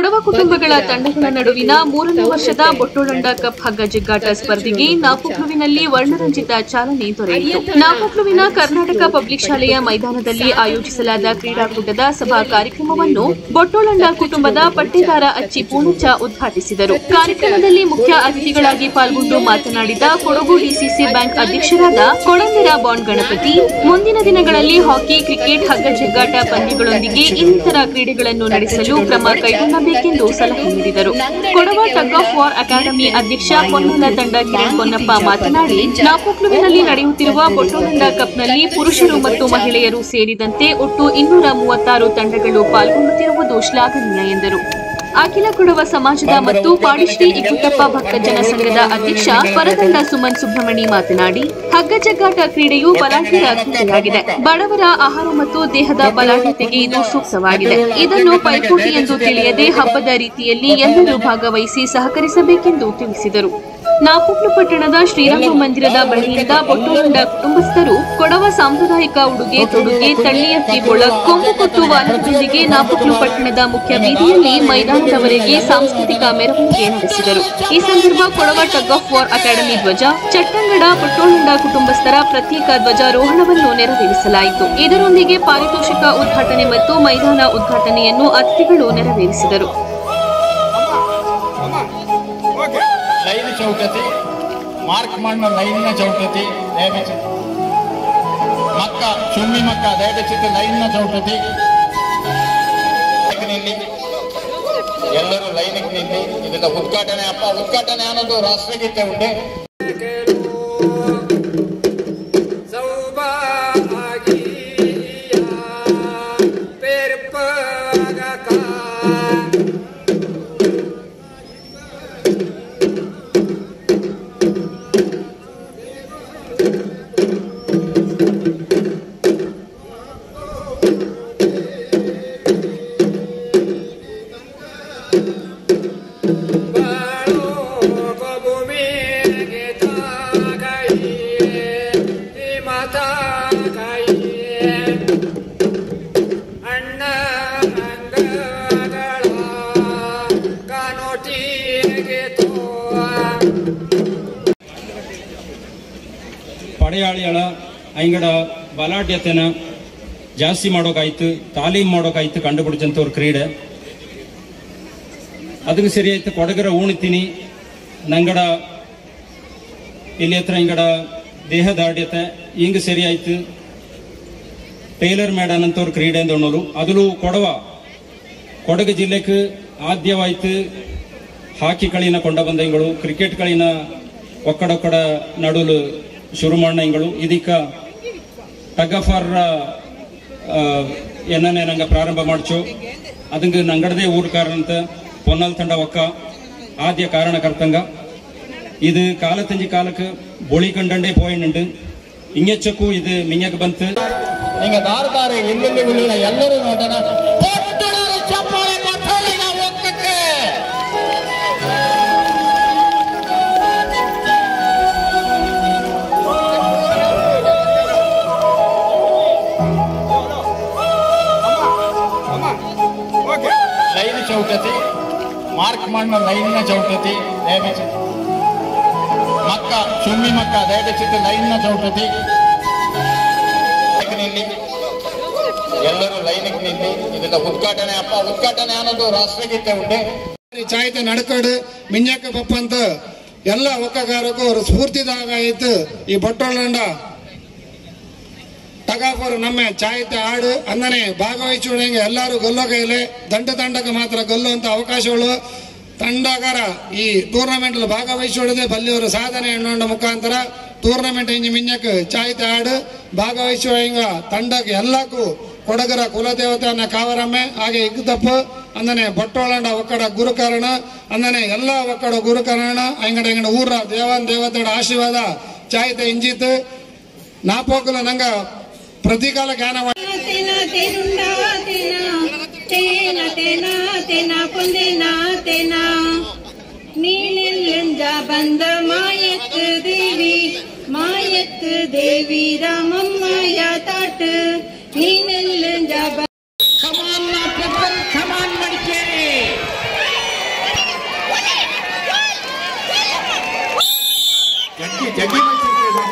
ಕೊಡವ ಕುಟುಂಬಗಳ ತಂಡಗಳ ನಡುವಿನ ಮೂರನೇ ವರ್ಷದ ಬೊಟ್ಟೋಳಂಡ ಕಪ್ ಹಗ್ಗ ಜಗ್ಗಾಟ ಸ್ಪರ್ಧೆಗೆ ನಾಪೋಕ್ಲುವಿನಲ್ಲಿ ವರ್ಣರಂಜಿತ ಚಾಲನೆ ದೊರೆಯಿತು ನಾಪೋಕ್ಲುವಿನ ಕರ್ನಾಟಕ ಪಬ್ಲಿಕ್ ಶಾಲೆಯ ಮೈದಾನದಲ್ಲಿ ಆಯೋಜಿಸಲಾದ ಕ್ರೀಡಾಕೂಟದ ಸಭಾ ಕಾರ್ಯಕ್ರಮವನ್ನು ಬೊಟ್ಟೋಳಂಡ ಕುಟುಂಬದ ಪಟ್ಟೇದಾರ ಅಚ್ಚಿ ಪೂಣಚ್ಚ ಉದ್ಘಾಟಿಸಿದರು ಕಾರ್ಯಕ್ರಮದಲ್ಲಿ ಮುಖ್ಯ ಅತಿಥಿಗಳಾಗಿ ಪಾಲ್ಗೊಂಡು ಮಾತನಾಡಿದ ಕೊಡಗು ಡಿಸಿಸಿ ಬ್ಯಾಂಕ್ ಅಧ್ಯಕ್ಷರಾದ ಕೊಳಂದಿರ ಬಾಂಡ್ ಗಣಪತಿ ಮುಂದಿನ ದಿನಗಳಲ್ಲಿ ಹಾಕಿ ಕ್ರಿಕೆಟ್ ಹಗ್ಗ ಜಗ್ಗಾಟ ಪಂದ್ಯಗಳೊಂದಿಗೆ ಇನ್ನಿತರ ಕ್ರೀಡೆಗಳನ್ನು ನಡೆಸಲು ಕ್ರಮ ಕೈಗೊಳ್ಳಬೇಕೆಂದು ಸಲಹೆ ನೀಡಿದರು Kodava tug of war academy ಅಧ್ಯಕ್ಷ ಪೊನ್ನಲ ತಂಡ ಕಿರಣ್ ಪೊನ್ನಪ್ಪ ಮಾತನಾಡಿ ನಾಪೋಕ್ಲುವಿನಲ್ಲಿ ನಡೆಯುತ್ತಿರುವ ಬೊಟ್ಟೋಲಂಡ ಕಪ್ನಲ್ಲಿ ಪುರುಷರು ಮತ್ತು ಮಹಿಳೆಯರು ಸೇರಿದಂತೆ ಒಟ್ಟು ಇನ್ನೂರ ಮೂವತ್ತಾರು ತಂಡಗಳು ಪಾಲ್ಗೊಳ್ಳುತ್ತಿರುವುದು ಶ್ಲಾಘನೀಯ ಎಂದರು ಅಖಿಲ ಕೊಡವ ಸಮಾಜದ ಮತ್ತು ಪಾಡಿಶ್ರೀ ಇಕ್ಕುತ್ತಪ್ಪ ಭಕ್ತಜನ ಸಂಘದ ಅಧ್ಯಕ್ಷ ಪರದಂಡ ಸುಮನ್ ಸುಬ್ರಹ್ಮಣಿ ಮಾತನಾಡಿ ಹಗ್ಗ ಜಗ್ಗಾಟ ಕ್ರೀಡೆಯು ಬಲಾಢ್ಯರ ಕ್ರೀಡೆಯಾಗಿದೆ ಬಡವರ ಆಹಾರ ಮತ್ತು ದೇಹದ ಬಲಾಢ್ಯತೆಗೆ ಇದು ಸೂಕ್ತವಾಗಿದೆ ಇದನ್ನು ಪೈಪೋಟಿ ಎಂದು ತಿಳಿಯದೆ ಹಬ್ಬದ ರೀತಿಯಲ್ಲಿ ಎಲ್ಲರೂ ಭಾಗವಹಿಸಿ ಸಹಕರಿಸಬೇಕೆಂದು ತಿಳಿಸಿದರು ನಾಪುಕ್ಲು ಪಟ್ಟಣದ ಶ್ರೀರಾಮ ಮಂದಿರದ ಬಳಿಯಿಂದ ಬೊಟ್ಟುಗೊಂಡ ಕುಟುಂಬಸ್ಥರು ಕೊಡವ ಸಾಂಪ್ರದಾಯಿಕ ಉಡುಗೆ ತೊಡುಗೆ ತಳ್ಳಿಯಕ್ಕಿ ಬೊಳಗ್ ಕೊಂಬು ಕೊಟ್ಟು ವಾದನದೊಂದಿಗೆ ನಾಪುಕ್ಲು ಪಟ್ಟಣದ ಮುಖ್ಯ ಬೀದಿಯಲ್ಲಿ ಮೈದಾನದವರೆಗೆ ಸಾಂಸ್ಕೃತಿಕ ಮೆರವಣಿಗೆ ನಡೆಸಿದರು ಈ ಸಂದರ್ಭ Kodava tug of war academy ಧ್ವಜ ಚಟ್ಟಂಗಡ ಪಟ್ಟೋಳಂಡ ಕುಟುಂಬಸ್ಥರ ಪ್ರತ್ಯೇಕ ಧ್ವಜಾರೋಹಣವನ್ನು ನೆರವೇರಿಸಲಾಯಿತು ಇದರೊಂದಿಗೆ ಪಾರಿತೋಷಿಕ ಉದ್ಘಾಟನೆ ಮತ್ತು ಮೈದಾನ ಉದ್ಘಾಟನೆಯನ್ನು ಅತಿಥಿಗಳು ನೆರವೇರಿಸಿದರು ಲೈನ್ ಚೌಕತಿ ಮಾರ್ಕ್ ಮಣ್ಣು ಲೈನ್ನ ಚೌಕತಿ ದಯವಿಟ್ಟು ಮಕ್ಕ ಚುಮ್ಮಿ ಮಕ್ಕ ದಯವಿಟ್ಟು ಲೈನ್ನ ಚೌಕತಿ ನಿಲ್ಲಿ ಎಲ್ಲರೂ ಲೈನಿಗೆ ನಿಲ್ಲಿ ಇದೆಲ್ಲ ಉದ್ಘಾಟನೆ ಅಪ್ಪ ಉದ್ಘಾಟನೆ ಅನ್ನೋದು ರಾಷ್ಟ್ರಗೀತೆ ಉಂಟೆ ಅಣ್ಣ ಅಂಗಗಳ ಕಾನೋಟಿಗೆ ತೋವ ಪಡೆಯಾಳಿಗಳ ಐಂಗಡ ಬಲಾಢ್ಯತೆನ ಜಾಸ್ತಿ ಮಾಡೋಕಾಯ್ತು ತಾಲೀಮ್ ಮಾಡೋಕಾಯ್ತು ಕಂಡುಬಿಡ್ಜಂತವ್ರ ಕ್ರೀಡೆ ಅದಕ್ಕೆ ಸರಿ ಆಯ್ತು ಕೊಡಗರ ಉಣ್ತೀನಿ ನಂಗಡ ಇಲ್ಲಿ ಹತ್ರ ಹಿಂಗಡ ದೇಹದಾಢ್ಯತೆ ಹಿಂಗ ಸರಿ ಆಯ್ತು ಟೈಲರ್ ಮೇಡನ್ ಅಂತವ್ರ ಕ್ರೀಡೆ ಅಂತ ಅನ್ನೋದು ಅದಲು ಕೊಡವ ಕೊಡಗು ಜಿಲ್ಲೆಗೆ ಆದ್ಯವಾಯ್ತು ಹಾಕಿ ಕಳಿನ ಕೊಂಡ ಬಂದಂಗಳು ಕ್ರಿಕೆಟ್ ಕಳಿನ ಒಕ್ಕಡೊಕ್ಕಡ ನಡುಲು ಶುರು ಮಾಡಂಗಳು ಇದಕ್ಕ ಟಗ್ ಆಫ್ ಆರ್ ಎನ್ನನೆ ನಂಗೆ ಪ್ರಾರಂಭ ಮಾಡ್ಚು ಅದಂಗ ನಂಗಡದೇ ಊರ್ಕಾರಂತ ಪೊನ್ನಲ್ ತಂಡ ಒಕ್ಕ ಆದ್ಯ ಕಾರಣಕರ್ತಂಗ ಇದು ಕಾಲತಂಜಿ ಕಾಲಕ್ಕೆ ಬೊಳಿ ಕಂಡಂಡೇ போயிண்டு ಇಂಗೆಚ್ಚಕ್ಕೂ ಇದು ಮಿಂಗಕ್ಕೆ ಬಂತು நீங்க தார தார எங்கெங்க உள்ள எல்லாரும் ನೋಡೋಣ ಪಟ್ಟಣದ ಚಪ್ಪಾಳೆ ಮಕ್ಕಳಿಗ ಒಕ್ಕಕ್ಕೆ ಲೈನ್ ಚೌಕತಿ ಮಾರ್ಕ್ ಮಣ್ಣು ಲೈನ್ನ ಚೌಕತಿ ದಯವಿಟ್ಟು ಮಕ್ಕ ಚುಮ್ಮಿ ಮಕ್ಕ ದಯವಿಟ್ಟು ಲೈನ್ನ ಚೌಕತಿ ನಿಲ್ಲಿ ಎಲ್ಲರೂ ಲೈನಿಗೆ ನಿಲ್ಲಿ ಇದೆಲ್ಲ ಉದ್ಘಾಟನೆ ಅಪ್ಪ ಉದ್ಘಾಟನೆ ಅನ್ನೋದು ರಾಷ್ಟ್ರಗೀತೆ ಉಂಟೆ ಚಾಯ್ತ ನಡ್ಕಡು ಮಿಂಜಕ್ಕ ಪಪ್ಪಂತ ಎಲ್ಲ ಒಕ್ಕಗಾರಕ್ಕೂ ಅವ್ರ ಸ್ಫೂರ್ತಿದಾಗ ಆಯ್ತು ಈ ಬಟ್ಟೊಳ್ಳಂಡ ಟಗಾಫರ್ ನಮ್ಮ ಚಾಯ್ತ ಆಡು ಅಂದನೆ ಭಾಗವಹಿಸುವಂಗೆ ಎಲ್ಲರೂ ಗೊಲ್ಲೋ ಕೈಲೆ ದಂಡ ತಂಡಕ್ಕೆ ಮಾತ್ರ ಗೆಲ್ಲುವಂತ ಅವಕಾಶಗಳು ತಂಡಗಾರ ಈ ಟೂರ್ನಮೆಂಟ್ ಭಾಗವಹಿಸುವುದೇ ಬಲ್ಲಿಯವರು ಸಾಧನೆ ಎನ್ನುವ ಮುಖಾಂತರ ಟೂರ್ನಮೆಂಟ್ ಇಂಜಿ ಮಿಂಜಕ್ ಚಾಯ್ತ ಆಡು ಭಾಗವಹಿಸುವ ಹಿಂಗ ತಂಡಕ್ಕೆ ಎಲ್ಲಕ್ಕೂ ಕೊಡಗರ ಕುಲದೇವತೆಯನ್ನ ಕಾವರಮ್ಮೆ ಹಾಗೆ ಇಗ್ದಪ್ಪ ಅಂದನೆ ಬಟ್ಟೋಳಂಡ ಒಕ್ಕಡ ಗುರುಕರಣ ಅಂದನೆ ಎಲ್ಲ ಒಕ್ಕಡ ಗುರುಕರಣ ಅಂಗಡ ಅಂಗಡ ಊರ ದೇವನ್ ದೇವತೆಗಳ ಆಶೀರ್ವಾದ ಚಾಯ್ತ ಇಂಜಿತ್ ನಾಪೋಕುಲ ನಂಗ ಪ್ರತಿಕಾಲ ಜ್ಞಾನ తేనా తేనుండా తేనా తేన తేనా తేనా పొందేనా తేనా ನೀನೆಲ್ಲಿಂದ ಬಂದ ಮಾಯಕ್ಕೆ ದೇವಿ ಮಾಯಕ್ಕೆ ದೇವಿ ರಾಮಮ್ಮಯ ತಾಟ ನೀನೆಲ್ಲಿಂದ ಬಂದ ಕಮಾನ್ ಪೆಪ್ಪಲ್ ಕಮಾನ್ ಮಡಿಕೇರಿ ಜಗ್ಗಿ